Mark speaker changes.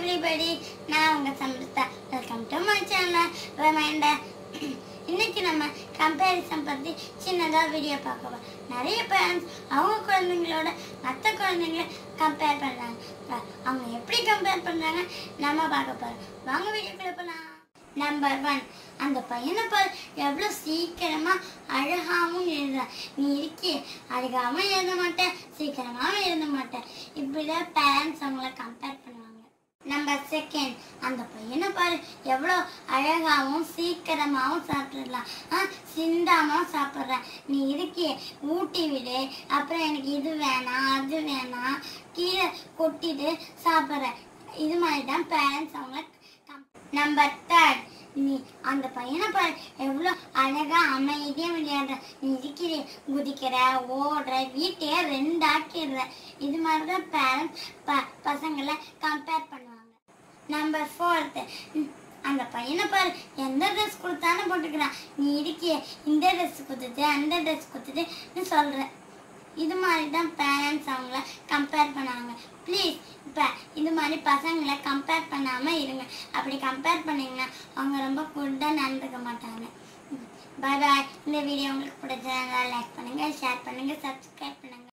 Speaker 1: everybody நான் உங்க Samrutha welcome to my channel reminder இன்னைக்கு நம்ம கம்பேரிசன் பத்தி சின்னதா வீடியோ பார்க்க போறோம் நிறைய பேரண்ட்ஸ் அவங்க குழந்தைங்களோட மற்ற குழந்தைங்கள கம்பேர் பண்றாங்க ப- அவங்க எப்படி கம்பேர் பண்றாங்க நம்ம பார்க்க போறோம் வாங்க வீடியோக்குள்ள போலாம் நம்பர் ஒன் அந்த பையனை பாரு எவ்வளோ சீக்கிரமா அழகாவும் எழுதுறான் நீ இருக்கே அழகாவும் எழுத மாட்டேன் சீக்கிரமாவும் எழுத மாட்டேன் இப்படிதான் பேரண்ட்ஸ் அவங்கள கம்பேர் பண்ணுவாங்க நம்பர் செகண்ட் அந்த பையனை பாரு எவ்வளோ அழகாவும் சீக்கிரமாவும் சாப்பிட்டுடலாம் ஆ சிந்தாமலும் சாப்பிட்றேன் நீ இருக்கே ஊட்டி விடு அப்புறம் எனக்கு இது வேணாம் அது வேணாம் கீழே கொட்டிட்டு சாப்பிட்றேன் இது மாதிரி தான் பேரண்ட்ஸ் அவங்கள நம்பர் தேர்ட் நீ அந்த பையனை பாரு எவ்வளோ அழகா அமைதியா விளையாடுற நீ இருக்கிற குதிக்கிற ஓடுற வீட்டையே ரெண்டாக்கிடுற இது மாதிரி தான் பேரண்ட்ஸ் ப பசங்களை கம்பேர் பண்ணுவாங்க நம்பர் ஃபோர்த்து அந்த பையனை பாரு எந்த ட்ரெஸ் கொடுத்தாலும் போட்டுக்கிறான் நீ இருக்கிய இந்த ட்ரெஸ் கொடுத்துட்டு அந்த ட்ரெஸ் கொடுத்துட்டு சொல்ற இது மாதிரி தான் பேரண்ட்ஸ் அவங்கள கம்பேர் பண்ணாங்க ப்ளீஸ் இப்போ இது மாதிரி பசங்களை கம்பேர் பண்ணாமல் இருங்க அப்படி கம்பேர் பண்ணீங்கன்னா அவங்க ரொம்ப குட்டாக நடந்துக்க மாட்டாங்க பாய் பாய் இந்த வீடியோ உங்களுக்கு பிடிச்சதா லைக் பண்ணுங்கள் ஷேர் பண்ணுங்கள் சப்ஸ்கிரைப் பண்ணுங்கள்